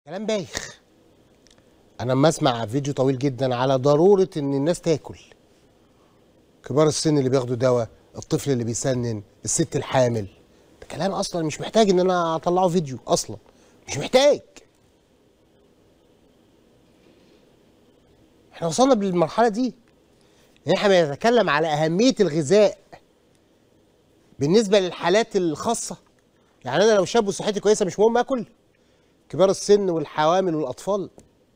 كلام بايخ انا لما اسمع فيديو طويل جدا على ضروره ان الناس تاكل كبار السن اللي بياخدوا دواء الطفل اللي بيسنن الست الحامل ده كلام اصلا مش محتاج ان انا اطلعه فيديو اصلا مش محتاج احنا وصلنا بالمرحله دي ان احنا بنتكلم على اهميه الغذاء بالنسبه للحالات الخاصه يعني انا لو شاب وصحتي كويسه مش مهم اكل كبار السن والحوامل والاطفال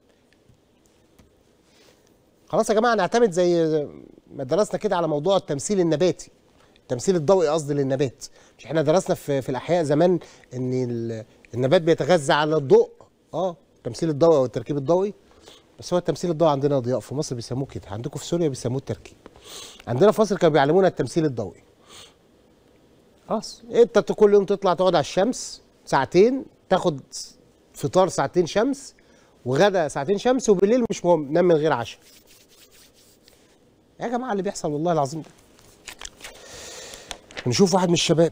خلاص يا جماعه نعتمد زي ما درسنا كده على موضوع التمثيل النباتي التمثيل الضوئي قصدي للنبات مش احنا درسنا في, في الاحياء زمان ان ال- النبات بيتغذى على الضوء اه التمثيل الضوئي او التركيب الضوئي بس هو التمثيل الضوئي عندنا ضياء في مصر بيسموه كده عندكم في سوريا بيسموه التركيب عندنا في مصر كانوا بيعلمونا التمثيل الضوئي خلاص انت ت- كل يوم تطلع تقعد على الشمس ساعتين تاخد فطار ساعتين شمس وغدا ساعتين شمس وبالليل مش مهم نام من غير عشاء يا جماعه اللي بيحصل والله العظيم ده نشوف واحد من الشباب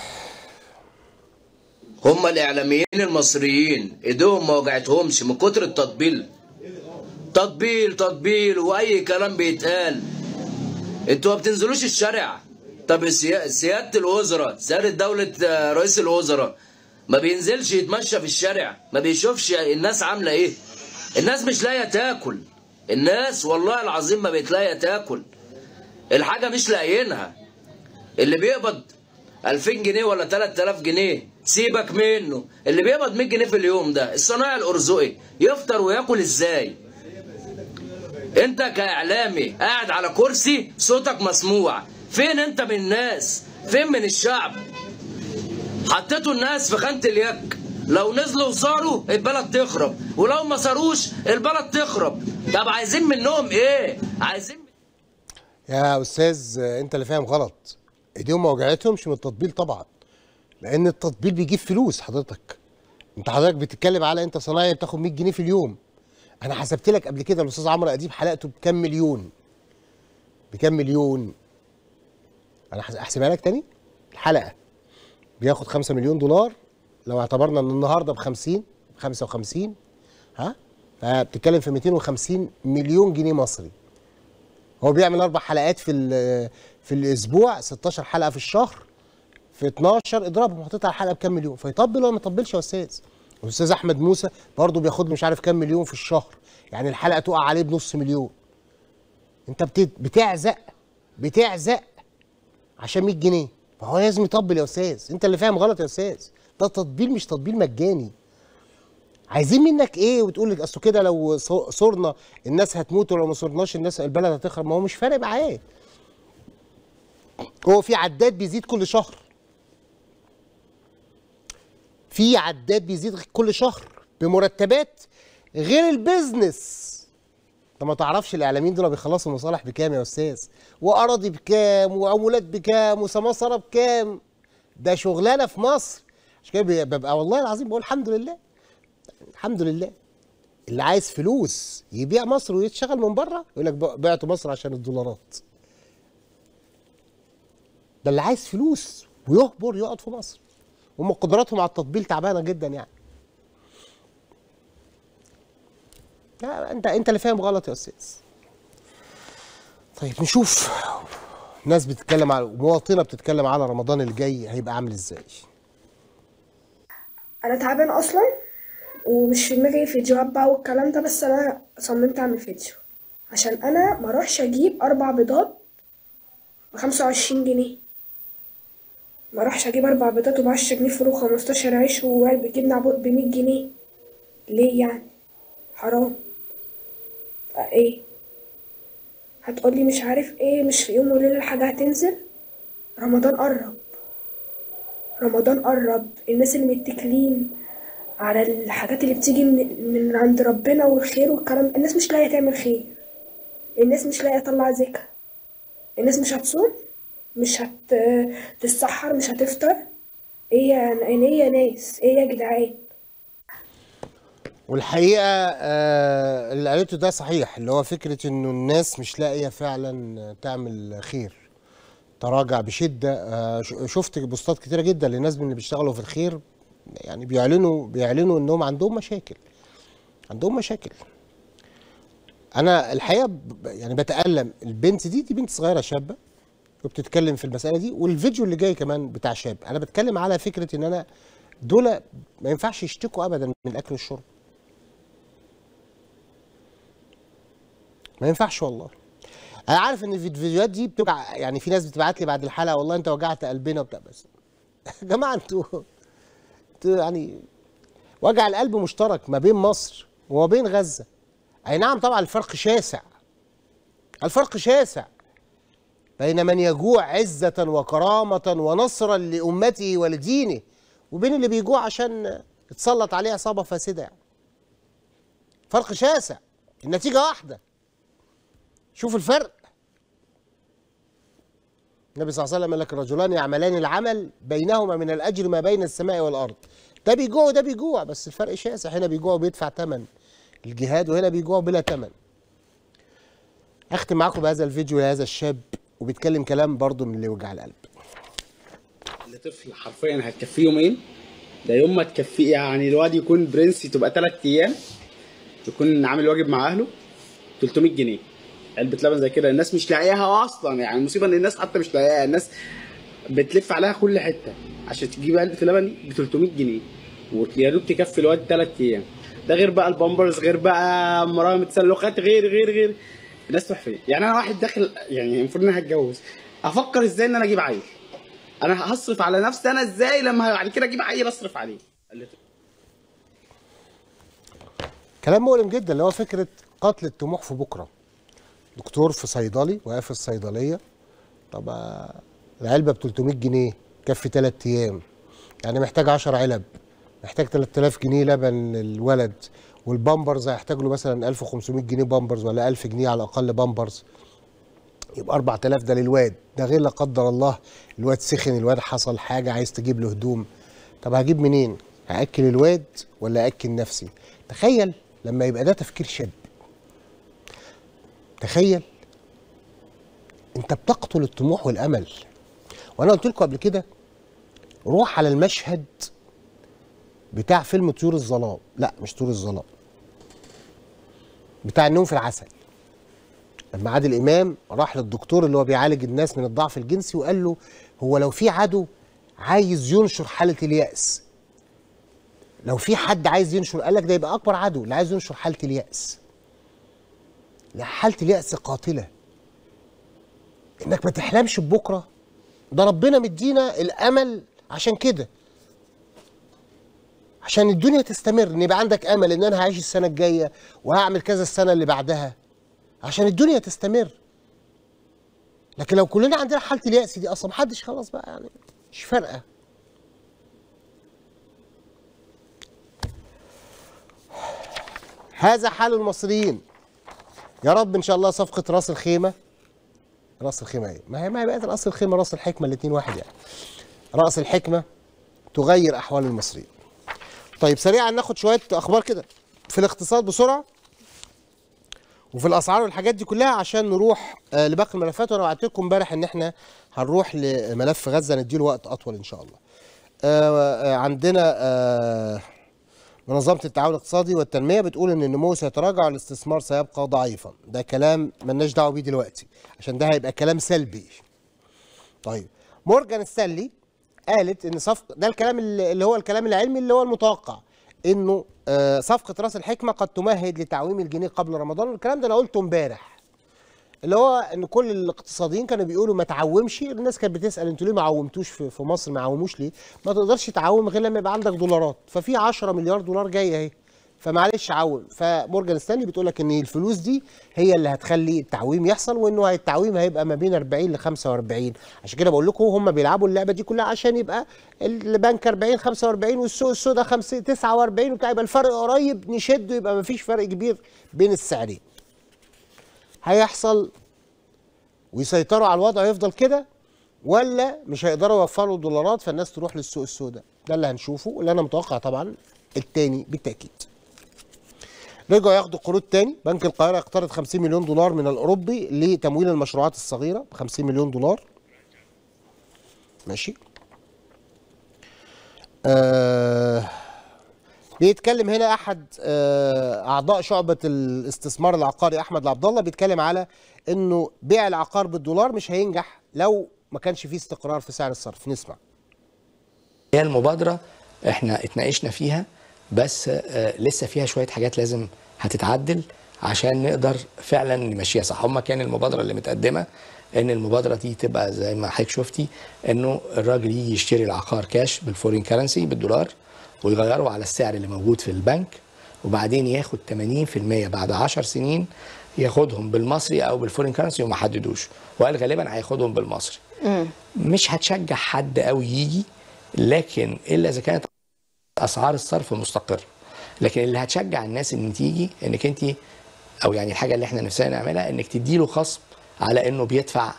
هم الاعلاميين المصريين ايديهم ما وجعتهمش من كتر التطبيل تطبيل تطبيل واي كلام بيتقال انتوا ما بتنزلوش الشارع طب سيا- سياده الوزراء سياده دوله آه، رئيس الوزراء ما بينزلش يتمشى في الشارع ما بيشوفش الناس عامله ايه الناس مش لاقيه تاكل الناس والله العظيم ما بتلاقيه تاكل الحاجه مش لاقيينها اللي بيقبض 2000 جنيه ولا 3000 جنيه سيبك منه اللي بيقبض 100 جنيه في اليوم ده الصنايعي الارزقي يفطر وياكل ازاي انت كاعلامي قاعد على كرسي صوتك مسموع فين انت من الناس فين من الشعب حطيتوا الناس في خانه اليك لو نزلوا وصاروا البلد تخرب ولو ما صاروش البلد تخرب طب عايزين منهم ايه عايزين يا استاذ آه، انت اللي فاهم غلط ايديهم ما وجعتهمش من التطبيل طبعا لان التطبيل بيجيب فلوس حضرتك انت حضرتك بتتكلم على انت صنايعي بتاخد 100 جنيه في اليوم انا حسبت لك قبل كده الاستاذ عمرو اديب حلقته بكام مليون بكام مليون انا هحس- احسبها لك تاني الحلقه بياخد 5 مليون دولار لو اعتبرنا ان النهارده ب 50 55 ها فبتتكلم في 250 مليون جنيه مصري هو بيعمل اربع حلقات في ال- في الاسبوع 16 حلقه في الشهر في 12 اضربهم هتطلع الحلقه بكام مليون فيطبل ولا ما يطبلش يا استاذ الاستاذ احمد موسى برضه بياخد له مش عارف كام مليون في الشهر يعني الحلقه تقع عليه بنص مليون انت بت- بتعزق بتعزق عشان 100 جنيه فهو لازم يطبل يا استاذ انت اللي فاهم غلط يا استاذ ده تطبيل مش تطبيل مجاني عايزين منك ايه وتقول لك اصل كده لو صو- صرنا الناس هتموت ولو ما صرناش الناس البلد هتخرب ما هو مش فارق معاه هو في عداد بيزيد كل شهر في عداد بيزيد كل شهر بمرتبات غير البيزنس انت ما تعرفش الاعلاميين دول بيخلصوا المصالح بكام يا استاذ واراضي بكام وعمولات بكام وسماسره بكام ده شغلانه في مصر عشان كده بي- ببقى والله العظيم بقول الحمد لله الحمد لله اللي عايز فلوس يبيع مصر ويشتغل من بره يقول لك ب- بعت مصر عشان الدولارات ده اللي عايز فلوس ويهبر يقعد في مصر هم قدراتهم على التطبيل تعبانه جدا يعني لا انت انت اللي فاهم غلط يا استاذ طيب نشوف ناس بتتكلم على مواطنه بتتكلم على رمضان اللي جاي هيبقى عامل ازاي انا تعبان اصلا ومش في دماغي فيديوهات بقى والكلام ده بس انا صممت اعمل فيديو عشان انا ما اروحش اجيب اربع بيضات بخمسة وعشرين جنيه ما اروحش اجيب اربع بيضات وبعشرة جنيه فول وخمستاشر عيش وعلبة جبنة بمية جنيه ليه يعني حرام اه ايه هتقولي مش عارف ايه مش في يوم وليلة الحاجة هتنزل رمضان قرب رمضان قرب الناس اللي متكلين على الحاجات اللي بتيجي من, من عند ربنا والخير والكلام الناس مش لاقيه تعمل خير الناس مش لاقيه تطلع زكاة الناس مش هتصوم مش هتتسحر مش هتفطر ايه يا ايه يا ناس ايه يا جدعان والحقيقه آه اللي قالته ده صحيح اللي هو فكره انه الناس مش لاقيه فعلا تعمل خير تراجع بشده آه ش- شفت بوستات كتيره جدا لناس من اللي بيشتغلوا في الخير يعني بيعلنوا بيعلنوا انهم عندهم مشاكل عندهم مشاكل انا الحقيقه ب- يعني بتالم البنت دي دي بنت صغيره شابه وبتتكلم في المساله دي والفيديو اللي جاي كمان بتاع شاب انا بتكلم على فكره ان انا دول ما ينفعش يشتكوا ابدا من الاكل والشرب ما ينفعش والله انا عارف ان في الفيديوهات دي بتوجع يعني في ناس بتبعت لي بعد الحلقه والله انت وجعت قلبنا وبتاع بس يا جماعه انتوا انتوا يعني وجع القلب مشترك ما بين مصر وما بين غزه اي نعم طبعا الفرق شاسع الفرق شاسع بين من يجوع عزة وكرامة ونصرا لأمته ولدينه وبين اللي بيجوع عشان يتسلط عليه عصابة فاسدة يعني. فرق شاسع النتيجة واحدة شوف الفرق النبي صلى الله عليه وسلم قال لك الرجلان يعملان العمل بينهما من الأجر ما بين السماء والأرض ده بيجوع وده بيجوع بس الفرق شاسع هنا بيجوع وبيدفع ثمن الجهاد وهنا بيجوع بلا ثمن اختم معاكم بهذا الفيديو لهذا الشاب وبيتكلم كلام برضه من اللي يوجع القلب لطفل حرفيا هتكفيه يومين ده يوم ما تكفيه يعني الواد يكون برنسي تبقى ثلاث ايام يكون عامل واجب مع اهله 300 جنيه علبه لبن زي كده الناس مش لاقياها اصلا يعني المصيبه ان الناس حتى مش لاقياها الناس بتلف عليها كل حته عشان تجيب علبه اللبن دي ب 300 جنيه ويا دوب تكفي الواد ثلاث ايام ده غير بقى البامبرز غير بقى مراهم التسلخات غير غير غير الناس تروح فين يعني انا واحد داخل يعني المفروض ان انا هتجوز افكر ازاي ان انا اجيب عيل انا هصرف على نفسي انا ازاي لما بعد كده اجيب عيل اصرف عليه قال لي كلام مؤلم جدا اللي هو فكره قتل الطموح في بكره دكتور في صيدلي واقف في الصيدليه طب آه، العلبه ب 300 جنيه كفي 3 ايام يعني محتاج 10 علب محتاج 3000 جنيه لبن للولد والبامبرز هيحتاج له مثلا 1500 جنيه بامبرز ولا 1000 جنيه على الاقل بامبرز يبقى 4000 ده للواد ده غير لا قدر الله الواد سخن الواد حصل حاجه عايز تجيب له هدوم طب هجيب منين هاكل الواد ولا اكل نفسي تخيل لما يبقى ده تفكير شاب تخيل انت بتقتل الطموح والامل وانا قلت لكم قبل كده روح على المشهد بتاع فيلم طيور الظلام لا مش طيور الظلام بتاع النوم في العسل لما عادل امام راح للدكتور اللي هو بيعالج الناس من الضعف الجنسي وقال له هو لو في عدو عايز ينشر حاله الياس لو في حد عايز ينشر قال لك ده يبقى اكبر عدو اللي عايز ينشر حاله الياس لا حاله الياس قاتله انك ما تحلمش ببكره ده ربنا مدينا الامل عشان كده عشان الدنيا تستمر ان يبقى عندك امل ان انا هعيش السنه الجايه وهعمل كذا السنه اللي بعدها عشان الدنيا تستمر لكن لو كلنا عندنا حاله الياس دي اصلا محدش خلاص بقى يعني مش فارقه هذا حال المصريين يا رب ان شاء الله صفقه راس الخيمه راس الخيمه ايه ما هي ما هي بقت راس الخيمه راس الحكمه الاثنين واحد يعني راس الحكمه تغير احوال المصريين طيب سريعا ناخد شويه اخبار كده في الاقتصاد بسرعه وفي الاسعار والحاجات دي كلها عشان نروح آه لباقي الملفات وانا وعدت لكم امبارح ان احنا هنروح لملف غزه نديله وقت اطول ان شاء الله. آه آه عندنا آه منظمه التعاون الاقتصادي والتنميه بتقول ان النمو سيتراجع والاستثمار سيبقى ضعيفا، ده كلام ملناش دعوه بيه دلوقتي عشان ده هيبقى كلام سلبي. طيب مورجان ستانلي قالت ان صفقه ده الكلام اللي اللي هو الكلام العلمي اللي هو المتوقع انه آه، صفقه راس الحكمه قد تمهد لتعويم الجنيه قبل رمضان والكلام ده انا قلته امبارح اللي هو ان كل الاقتصاديين كانوا بيقولوا ما تعومش الناس كانت بتسال انتوا ليه ما عومتوش في في مصر ما عوموش ليه ما تقدرش تعوم غير لما يبقى عندك دولارات ففي 10 مليار دولار جايه اهي فمعلش عوم فمورجان ستانلي بتقول لك ان الفلوس دي هي اللي هتخلي التعويم يحصل وانه التعويم هيبقى ما بين 40 ل 45 عشان كده بقول لكم هم بيلعبوا اللعبه دي كلها عشان يبقى البنك 40 45 والسوق السوداء 50 49 وبتاع يبقى الفرق قريب نشده يبقى ما فيش فرق كبير بين السعرين هيحصل ويسيطروا على الوضع يفضل كده ولا مش هيقدروا يوفروا دولارات فالناس تروح للسوق السوداء ده اللي هنشوفه واللي انا متوقع طبعا التاني بالتاكيد رجعوا ياخدوا قروض تاني بنك القاهره اقترض 50 مليون دولار من الاوروبي لتمويل المشروعات الصغيره ب 50 مليون دولار ماشي آه بيتكلم هنا احد آه، اعضاء شعبه الاستثمار العقاري احمد عبد الله بيتكلم على انه بيع العقار بالدولار مش هينجح لو ما كانش فيه استقرار في سعر الصرف نسمع هي المبادرة احنا اتناقشنا فيها بس آه، لسه فيها شوية حاجات لازم هتتعدل عشان نقدر فعلا نمشيها صح هما كان المبادرة اللي متقدمة ان المبادرة دي تبقى زي ما حضرتك شفتي انه الراجل يجي يشتري العقار كاش بالفورين كرنسي بالدولار ويغيره على السعر اللي موجود في البنك وبعدين ياخد 80% بعد 10 سنين ياخدهم بالمصري او بالفورين كرنسي وما حددوش وقال غالبا هياخدهم بالمصري مش هتشجع حد قوي يجي لكن الا اذا كانت اسعار الصرف مستقره لكن اللي هتشجع الناس ان تيجي انك انت او يعني الحاجه اللي احنا نفسنا نعملها انك تدي له خصم على انه بيدفع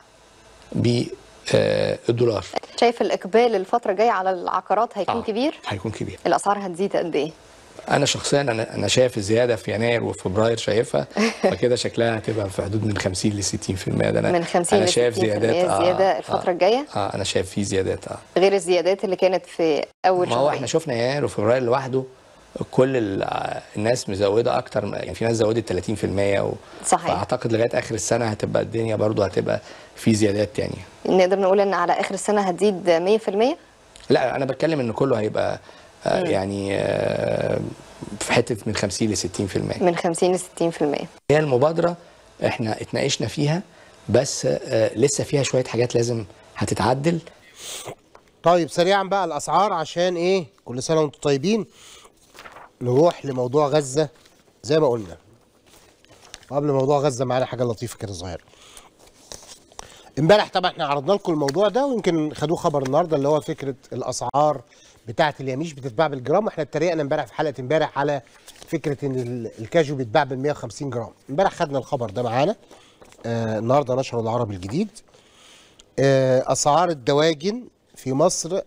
بالدولار شايف الاقبال الفتره الجايه على العقارات هيكون كبير هيكون كبير الاسعار هتزيد قد ايه انا شخصيا انا انا شايف الزياده في يناير وفبراير شايفها فكده شكلها هتبقى في حدود من 50 ل 60% ده انا من 50 انا ل شايف 60% زيادات زيادة الفترة آه الجاية؟ اه انا شايف في زيادات اه غير الزيادات اللي كانت في اول ما هو شهرين احنا شفنا يناير وفبراير لوحده كل ال- الناس مزوده اكتر يعني في ناس زودت 30% و... صحيح. فاعتقد لغايه اخر السنه هتبقى الدنيا برضو هتبقى في زيادات تانية نقدر نقول ان على اخر السنه هتزيد 100% لا انا بتكلم ان كله هيبقى آه يعني آه في حته من 50 ل 60% من 50 ل 60% هي المبادره احنا اتناقشنا فيها بس آه لسه فيها شويه حاجات لازم هتتعدل طيب سريعا بقى الاسعار عشان ايه كل سنه وانتم طيبين نروح لموضوع غزه زي ما قلنا قبل موضوع غزه معانا حاجه لطيفه كده صغيره امبارح طبعا احنا عرضنا لكم الموضوع ده ويمكن خدوه خبر النهارده اللي هو فكره الاسعار بتاعه اليميش بتتباع بالجرام واحنا اتريقنا امبارح في حلقه امبارح على فكره ان ال- الكاجو بيتباع بال 150 جرام امبارح خدنا الخبر ده معانا آه النهارده نشره العربي الجديد آه اسعار الدواجن في مصر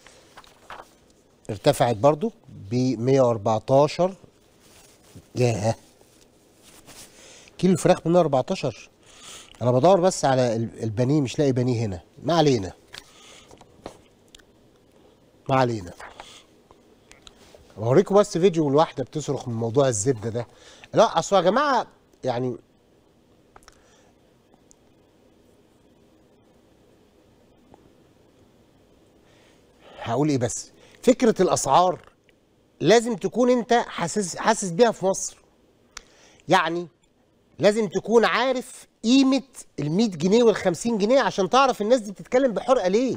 ارتفعت برضو ب 114 ياه كيلو الفراخ ب 114 انا بدور بس على ال- البانيه مش لاقي بانيه هنا ما علينا ما علينا اوريكم بس فيديو الواحده بتصرخ من موضوع الزبده ده لا اصل يا جماعه يعني هقول ايه بس فكره الاسعار لازم تكون انت حاسس حاسس بيها في مصر يعني لازم تكون عارف قيمه ال 100 جنيه وال 50 جنيه عشان تعرف الناس دي بتتكلم بحرقه ليه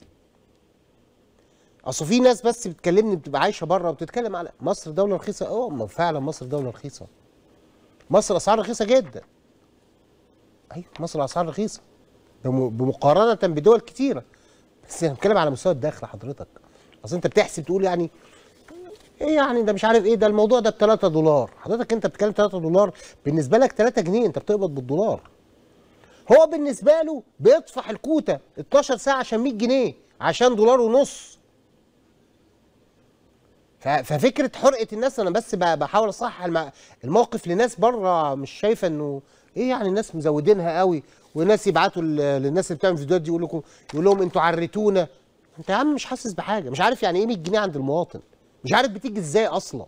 اصل في ناس بس بتكلمني بتبقى عايشه بره وبتتكلم على مصر دوله رخيصه اه ما فعلا مصر دوله رخيصه مصر اسعار رخيصه جدا ايوه مصر اسعار رخيصه بم- بمقارنه بدول كتيره بس انا بتكلم على مستوى الدخل حضرتك اصل انت بتحسب تقول يعني ايه يعني ده مش عارف ايه ده الموضوع ده ب 3 دولار حضرتك انت بتتكلم 3 دولار بالنسبه لك 3 جنيه انت بتقبض بالدولار هو بالنسبه له بيطفح الكوته 12 ساعه عشان 100 جنيه عشان دولار ونص ف- ففكره حرقه الناس انا بس ب- بحاول اصحح الم- الموقف لناس بره مش شايفه انه ايه يعني الناس مزودينها قوي والناس يبعتوا ل- للناس اللي بتعمل فيديوهات دي يقول لكم يقول لهم انتوا عريتونا انت يا عم مش حاسس بحاجه مش عارف يعني ايه 100 جنيه عند المواطن مش عارف بتيجي ازاي اصلا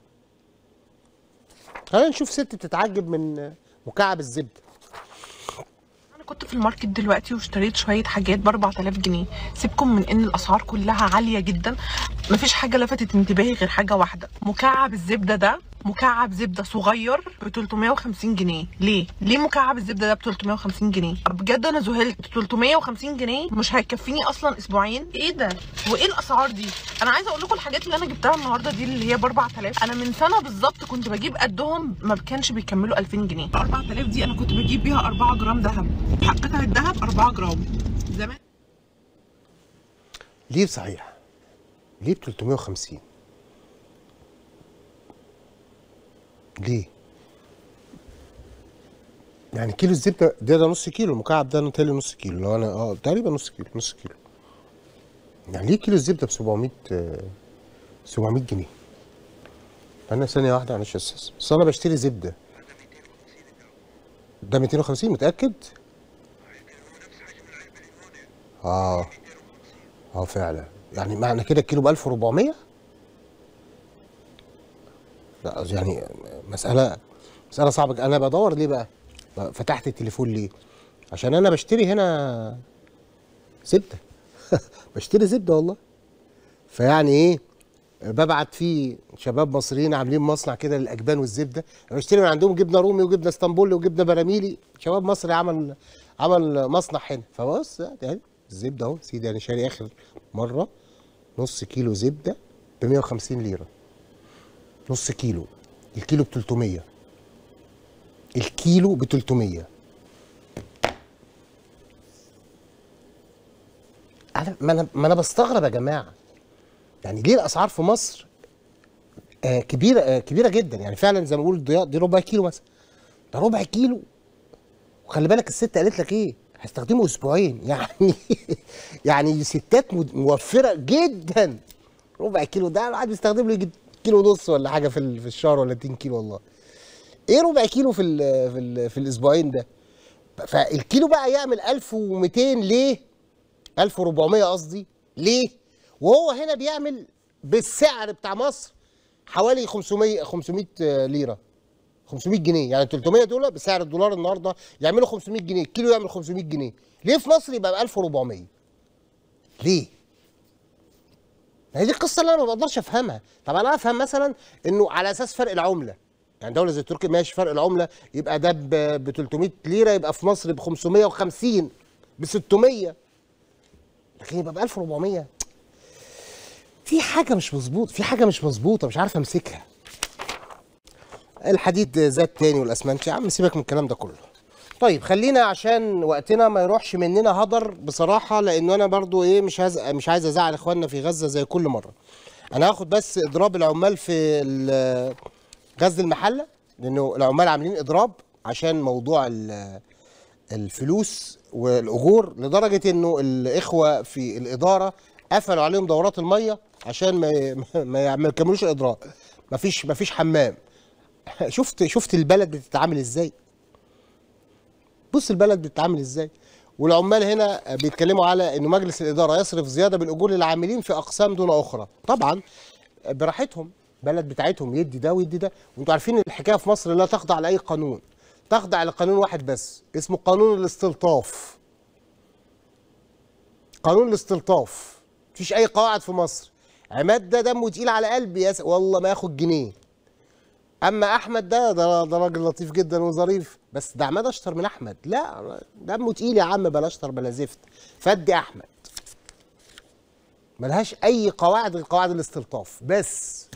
خلينا نشوف ست بتتعجب من مكعب الزبده انا كنت في الماركت دلوقتي واشتريت شويه حاجات ب 4000 جنيه سيبكم من ان الاسعار كلها عاليه جدا مفيش حاجه لفتت انتباهي غير حاجه واحده مكعب الزبده ده مكعب زبده صغير ب 350 جنيه ليه ليه مكعب الزبده ده ب 350 جنيه بجد انا ذهلت 350 جنيه مش هيكفيني اصلا اسبوعين ايه ده وايه الاسعار دي انا عايزه اقول لكم الحاجات اللي انا جبتها النهارده دي اللي هي ب 4000 انا من سنه بالظبط كنت بجيب قدهم ما كانش بيكملوا 2000 جنيه 4000 دي انا كنت بجيب بيها 4 جرام ذهب قطعه الذهب 4 جرام زمان ليه صحيح ليه ب 350 ليه يعني كيلو الزبده ده ده نص كيلو المكعب ده متهيألي نص كيلو لو انا اه تقريبا نص كيلو نص كيلو يعني ليه كيلو الزبده ب 700 آه، 700 جنيه انا ثانيه واحده معلش يا استاذ بس انا بشتري زبده ده 250 متاكد اه اه فعلا يعني معنى كده الكيلو ب 1400 لا يعني مساله مساله صعبه جداً. انا بدور ليه بقى فتحت التليفون ليه عشان انا بشتري هنا زبده بشتري زبده والله فيعني ايه ببعت فيه شباب مصريين عاملين مصنع كده للاجبان والزبده أنا بشتري من عندهم جبنه رومي وجبنه اسطنبولي وجبنه براميلي شباب مصري عمل عمل مصنع هنا فبص يعني الزبده اهو سيدي انا شاري اخر مره نص كيلو زبده ب 150 ليره نص كيلو الكيلو ب 300 الكيلو ب 300 انا ما انا ما انا بستغرب يا جماعه يعني ليه الاسعار في مصر آه كبيره آه كبيره جدا يعني فعلا زي ما بقول الضياء دي ربع كيلو مثلا ده ربع كيلو وخلي بالك الست قالت لك ايه هستخدمه اسبوعين يعني يعني ستات مد- موفره جدا ربع كيلو ده الواحد بيستخدم له يجي كيلو ونص ولا حاجه في ال- في الشهر ولا 2 كيلو والله ايه ربع كيلو في ال في ال في الاسبوعين ده فالكيلو بقى يعمل 1200 ليه 1400 قصدي ليه وهو هنا بيعمل بالسعر بتاع مصر حوالي 500 500 ليره 500 جنيه يعني 300 دول بسعر الدولار النهارده يعملوا 500 جنيه الكيلو يعمل 500 جنيه ليه في مصر يبقى ب 1400 ليه ما هي دي القصه اللي انا ما بقدرش افهمها طب انا افهم مثلا انه على اساس فرق العمله يعني دوله زي تركيا ماشي فرق العمله يبقى ده ب 300 ليره يبقى في مصر ب 550 ب 600 لكن يبقى ب 1400 في حاجه مش مظبوط في حاجه مش مظبوطه مش عارف امسكها الحديد زاد تاني والاسمنت يا عم سيبك من الكلام ده كله طيب خلينا عشان وقتنا ما يروحش مننا هدر بصراحه لانه انا برضو ايه مش هز... مش عايز ازعل اخواننا في غزه زي كل مره انا هاخد بس اضراب العمال في ال- غزل المحله لانه العمال عاملين اضراب عشان موضوع ال- الفلوس والاجور لدرجه انه الاخوه في الاداره قفلوا عليهم دورات الميه عشان ما ما ما يكملوش الاضراب مفيش مفيش حمام شفت شفت البلد بتتعامل ازاي بص البلد بتتعامل ازاي والعمال هنا بيتكلموا على انه مجلس الاداره يصرف زياده بالاجور للعاملين في اقسام دون اخرى طبعا براحتهم بلد بتاعتهم يدي ده ويدي ده وانتوا عارفين الحكايه في مصر لا تخضع لاي قانون تخضع لقانون واحد بس اسمه قانون الاستلطاف قانون الاستلطاف مفيش اي قواعد في مصر عماد ده دمه تقيل على قلبي يا س... والله ما ياخد جنيه اما احمد ده ده, ده راجل لطيف جدا وظريف بس ده عماد اشطر من احمد لا دمه تقيل يا عم بلا اشطر بلا زفت فدي احمد ملهاش اي قواعد غير قواعد الاستلطاف بس